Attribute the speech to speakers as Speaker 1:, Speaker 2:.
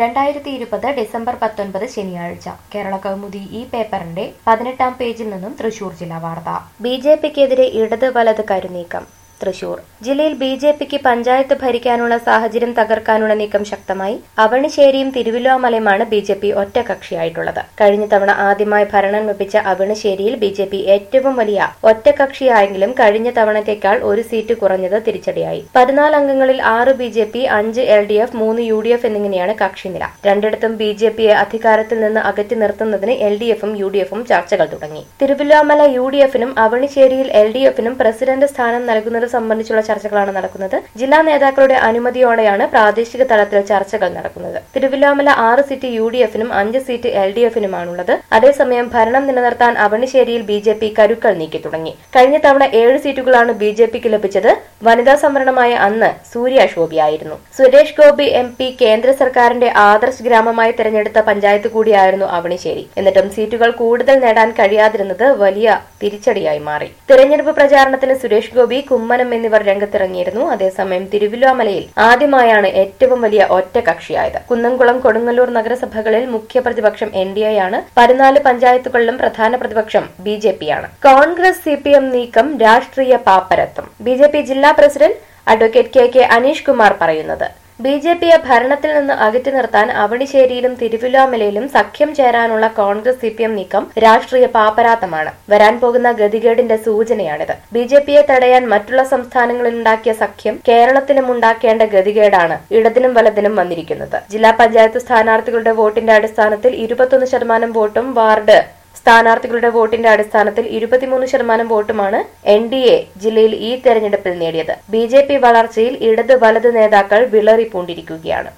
Speaker 1: രണ്ടായിരത്തി ഇരുപത് ഡിസംബർ പത്തൊൻപത് ശനിയാഴ്ച കേരള കൗമുദി ഈ പേപ്പറിന്റെ പതിനെട്ടാം പേജിൽ നിന്നും തൃശൂർ ജില്ലാ വാർത്ത ബി ജെ പിക്കെതിരെ ഇടത് വലത് കരുനീക്കം തൃശൂർ ജില്ലയിൽ ബി ജെ പിക്ക് പഞ്ചായത്ത് ഭരിക്കാനുള്ള സാഹചര്യം തകർക്കാനുള്ള നീക്കം ശക്തമായി അവണിശ്ശേരിയും തിരുവല്ലോമലയുമാണ് ബി ജെ പി ഒറ്റകക്ഷിയായിട്ടുള്ളത് കഴിഞ്ഞ തവണ ആദ്യമായി ഭരണം ലഭിച്ച അവണിശ്ശേരിയിൽ ബി ജെ പി ഏറ്റവും വലിയ ഒറ്റകക്ഷിയായെങ്കിലും കഴിഞ്ഞ തവണത്തേക്കാൾ ഒരു സീറ്റ് കുറഞ്ഞത് തിരിച്ചടിയായി പതിനാല് അംഗങ്ങളിൽ ആറ് ബി ജെ പി അഞ്ച് എൽ ഡി എഫ് മൂന്ന് യു ഡി എഫ് എന്നിങ്ങനെയാണ് കക്ഷിനില രണ്ടിടത്തും ബി ജെ പിയെ അധികാരത്തിൽ നിന്ന് അകറ്റി നിർത്തുന്നതിന് എൽ ഡി എഫും യു ഡി എഫും ചർച്ചകൾ തുടങ്ങി തിരുവല്ലോമല യു ഡി എഫിനും അവണിശ്ശേരിയിൽ എൽ ഡി എഫിനും പ്രസിഡന്റ് സ്ഥാനം നൽകുന്നത് സംബന്ധിച്ചുള്ള ചർച്ചകളാണ് നടക്കുന്നത് ജില്ലാ നേതാക്കളുടെ അനുമതിയോടെയാണ് പ്രാദേശിക തലത്തിൽ ചർച്ചകൾ നടക്കുന്നത് തിരുവല്ലോമല ആറ് സീറ്റ് യു ഡി എഫിനും അഞ്ച് സീറ്റ് എൽ ഡി എഫിനുമാണുള്ളത് അതേസമയം ഭരണം നിലനിർത്താൻ അവണിശ്ശേരിയിൽ ബി ജെ പി കരുക്കൾ നീക്കി തുടങ്ങി കഴിഞ്ഞ തവണ ഏഴ് സീറ്റുകളാണ് ബി ജെ പിക്ക് ലഭിച്ചത് വനിതാ സംവരണമായ അന്ന് സൂര്യ ശോഭിയായിരുന്നു സുരേഷ് ഗോപി എം പി കേന്ദ്ര സർക്കാരിന്റെ ആദർശ് ഗ്രാമമായി തെരഞ്ഞെടുത്ത പഞ്ചായത്ത് കൂടിയായിരുന്നു അവണിശ്ശേരി എന്നിട്ടും സീറ്റുകൾ കൂടുതൽ നേടാൻ കഴിയാതിരുന്നത് വലിയ തിരിച്ചടിയായി മാറി തെരഞ്ഞെടുപ്പ് പ്രചാരണത്തിന് സുരേഷ് ഗോപി കുമ്മനം എന്നിവർ രംഗത്തിറങ്ങിയിരുന്നു അതേസമയം തിരുവല്ലോമലയിൽ ആദ്യമായാണ് ഏറ്റവും വലിയ ഒറ്റ കക്ഷിയായത് കുന്നംകുളം കൊടുങ്ങല്ലൂർ നഗരസഭകളിൽ മുഖ്യ പ്രതിപക്ഷം എൻ ഡി എ ആണ് പതിനാല് പഞ്ചായത്തുകളിലും പ്രധാന പ്രതിപക്ഷം ബി ജെ പിയാണ് കോൺഗ്രസ് സി പി എം നീക്കം രാഷ്ട്രീയ പാപ്പരത്വം ബി ജെ പി ജില്ലാ president advocate K K Aneesh Kumar പറയുന്നത് ബി ജെ പിയെ ഭരണത്തിൽ നിന്ന് അകറ്റി നിർത്താൻ അവണിശ്ശേരിയിലും തിരുവല്ലോമലയിലും സഖ്യം ചേരാനുള്ള കോൺഗ്രസ് സി പി എം നീക്കം രാഷ്ട്രീയ പാപ്പരാത്തമാണ് വരാൻ പോകുന്ന ഗതികേടിന്റെ സൂചനയാണിത് ബി ജെ പിയെ തടയാൻ മറ്റുള്ള സംസ്ഥാനങ്ങളിൽ ഉണ്ടാക്കിയ സഖ്യം കേരളത്തിലും ഉണ്ടാക്കേണ്ട ഗതികേടാണ് ഇടതിനും വലതിനും വന്നിരിക്കുന്നത് ജില്ലാ പഞ്ചായത്ത് സ്ഥാനാർത്ഥികളുടെ വോട്ടിന്റെ അടിസ്ഥാനത്തിൽ ഇരുപത്തൊന്ന് ശതമാനം വോട്ടും വാർഡ് സ്ഥാനാർത്ഥികളുടെ വോട്ടിന്റെ അടിസ്ഥാനത്തിൽ ഇരുപത്തിമൂന്ന് ശതമാനം വോട്ടുമാണ് എൻ ഡി എ ജില്ലയിൽ ഈ തെരഞ്ഞെടുപ്പിൽ നേടിയത് ബി ജെ പി വളർച്ചയിൽ ഇടത് വലത് നേതാക്കൾ വിളറിപ്പൂണ്ടിരിക്കുകയാണ്